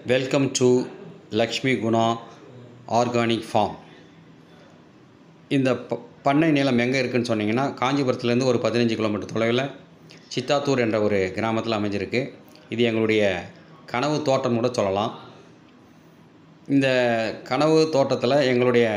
welcome to Lakshmi Guna organic farm இந்த ப பண்ணை நிலம் எங்கே இருக்குன்னு சொன்னீங்கன்னா காஞ்சிபுரத்துலேருந்து ஒரு பதினஞ்சு கிலோமீட்டர் தொலைவில் சித்தாத்தூர் என்ற ஒரு கிராமத்தில் அமைஞ்சிருக்கு இது எங்களுடைய கனவு தோட்டம் கூட சொல்லலாம் இந்த கனவு தோட்டத்தில் எங்களுடைய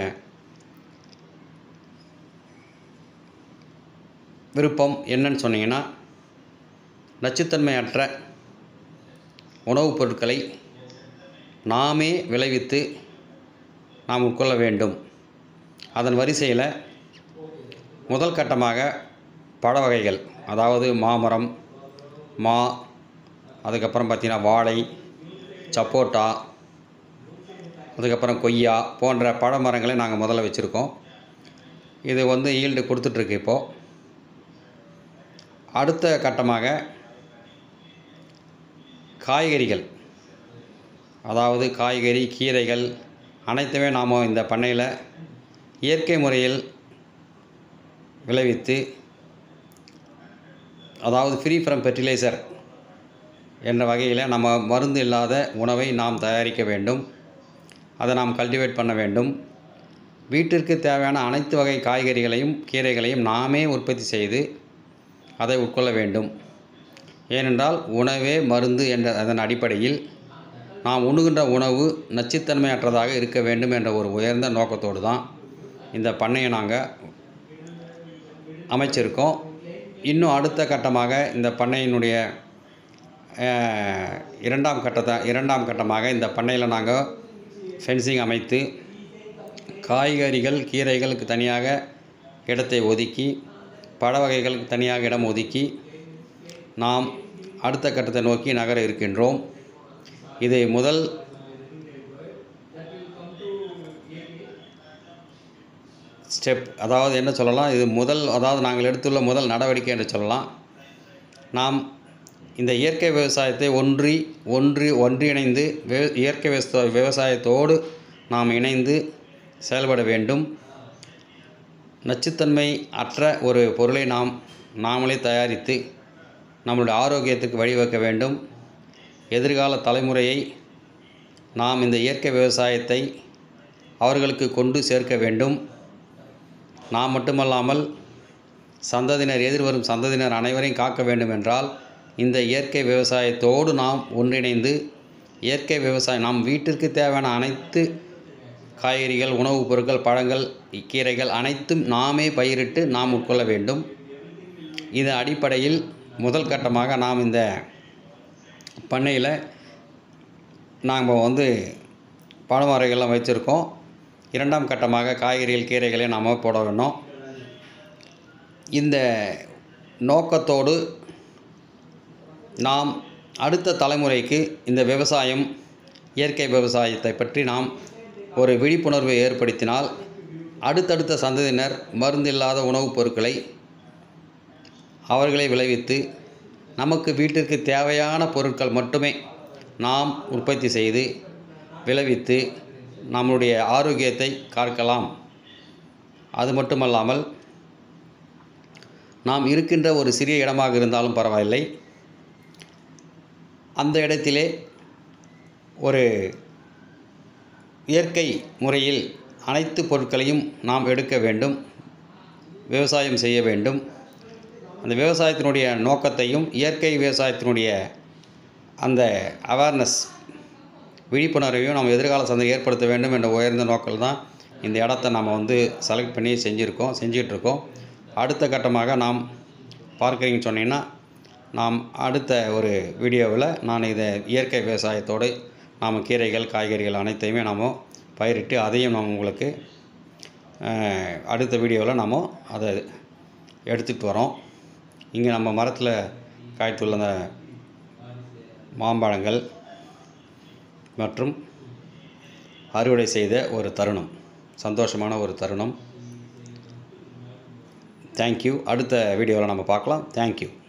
விருப்பம் என்னன்னு சொன்னீங்கன்னா நச்சுத்தன்மையற்ற உணவுப் பொருட்களை நாமே விளைவித்து நாம் உட்கொள்ள வேண்டும் அதன் வரிசையில் முதல் கட்டமாக பழ வகைகள் அதாவது மாமரம் மா அதுக்கப்புறம் பார்த்திங்கன்னா வாழை சப்போட்டா அதுக்கப்புறம் கொய்யா போன்ற பழ மரங்களை நாங்கள் முதல்ல வச்சுருக்கோம் இது வந்து ஈல்டு கொடுத்துட்ருக்கு இப்போது அடுத்த கட்டமாக காய்கறிகள் அதாவது காய்கறி கீரைகள் அனைத்துமே நாம் இந்த பண்ணையில் இயற்கை முறையில் விளைவித்து அதாவது ஃப்ரீ ஃப்ரம் ஃபெர்டிலைசர் என்ற வகையில் நம்ம மருந்து இல்லாத உணவை நாம் தயாரிக்க வேண்டும் அதை நாம் கல்டிவேட் பண்ண வேண்டும் வீட்டிற்கு தேவையான அனைத்து வகை காய்கறிகளையும் கீரைகளையும் நாமே உற்பத்தி செய்து அதை உட்கொள்ள வேண்டும் ஏனென்றால் உணவே மருந்து என்ற அதன் அடிப்படையில் நாம் உண்ணுகின்ற உணவு நச்சுத்தன்மையற்றதாக இருக்க வேண்டும் என்ற ஒரு உயர்ந்த நோக்கத்தோடு தான் இந்த பண்ணையை நாங்கள் அமைச்சிருக்கோம் இன்னும் அடுத்த கட்டமாக இந்த பண்ணையினுடைய அஹ், இரண்டாம் கட்டத்தை இரண்டாம் கட்டமாக இந்த பண்ணையில் நாங்கள் ஃபென்சிங் அமைத்து காய்கறிகள் கீரைகளுக்கு தனியாக இடத்தை ஒதுக்கி பழ வகைகளுக்கு தனியாக இடம் ஒதுக்கி நாம் அடுத்த கட்டத்தை நோக்கி நகர இருக்கின்றோம் இது முதல் ஸ்டெப் அதாவது என்ன சொல்லலாம் இது முதல் அதாவது நாங்கள் எடுத்துள்ள முதல் நடவடிக்கை என்று சொல்லலாம் நாம் இந்த இயற்கை விவசாயத்தை ஒன்றி ஒன்றி ஒன்றிணைந்து வே இயற்கை விவசா விவசாயத்தோடு நாம் இணைந்து செயல்பட வேண்டும் நச்சுத்தன்மை அற்ற ஒரு பொருளை நாம் நாமளே தயாரித்து நம்மளுடைய ஆரோக்கியத்துக்கு வழிவகுக்க வேண்டும் எதிர்கால தலைமுறையை நாம் இந்த இயற்கை விவசாயத்தை அவர்களுக்கு கொண்டு சேர்க்க வேண்டும் நாம் மட்டுமல்லாமல் சந்ததியினர் எதிர்வரும் சந்ததியினர் அனைவரையும் காக்க வேண்டும் என்றால் இந்த இயற்கை விவசாயத்தோடு நாம் ஒன்றிணைந்து இயற்கை விவசாயம் நம் வீட்டிற்கு தேவையான அனைத்து காய்கறிகள் உணவுப் பொருட்கள் பழங்கள் கீரைகள் அனைத்தும் நாமே பயிரிட்டு நாம் உட்கொள்ள வேண்டும் இது அடிப்படையில் முதல் கட்டமாக நாம் இந்த பண்ணையில் நாம் வந்து பழமரைகள்லாம் வச்சுருக்கோம் இரண்டாம் கட்டமாக காய்கறிகள் கீரைகளை நாம் போட வேணும் இந்த நோக்கத்தோடு நாம் அடுத்த தலைமுறைக்கு இந்த விவசாயம் இயற்கை விவசாயத்தை பற்றி நாம் ஒரு விழிப்புணர்வை ஏற்படுத்தினால் அடுத்தடுத்த சந்ததியினர் மருந்தில்லாத உணவுப் பொருட்களை அவர்களை விளைவித்து நமக்கு வீட்டிற்கு தேவையான பொருட்கள் மட்டுமே நாம் உற்பத்தி செய்து விளைவித்து நம்முடைய ஆரோக்கியத்தை காக்கலாம் அது மட்டுமல்லாமல் நாம் இருக்கின்ற ஒரு சிறிய இடமாக இருந்தாலும் பரவாயில்லை அந்த இடத்திலே ஒரு இயற்கை முறையில் அனைத்து பொருட்களையும் நாம் எடுக்க வேண்டும் விவசாயம் செய்ய வேண்டும் அந்த விவசாயத்தினுடைய நோக்கத்தையும் இயற்கை விவசாயத்தினுடைய அந்த அவேர்னஸ் விழிப்புணர்வையும் நம்ம எதிர்கால சந்தை ஏற்படுத்த வேண்டும் என்ற உயர்ந்த நோக்கில் தான் இந்த இடத்த நம்ம வந்து செலக்ட் பண்ணி செஞ்சுருக்கோம் செஞ்சிட்ருக்கோம் அடுத்த கட்டமாக நாம் பார்க்குறீங்கன்னு சொன்னீங்கன்னா நாம் அடுத்த ஒரு வீடியோவில் நான் இதை இயற்கை விவசாயத்தோடு நாம் கீரைகள் காய்கறிகள் அனைத்தையுமே நாம் பயிரிட்டு அதையும் நாம் உங்களுக்கு அஹ், அடுத்த வீடியோவில் நாம் அதை எடுத்துகிட்டு வரோம் இங்கே நம்ம மரத்தில் காய்த்துள்ள அந்த மாம்பழங்கள் மற்றும் அறுவடை செய்த ஒரு தருணம் சந்தோஷமான ஒரு தருணம் தேங்க்யூ அடுத்த வீடியோவில் நம்ம பார்க்கலாம் தேங்க்யூ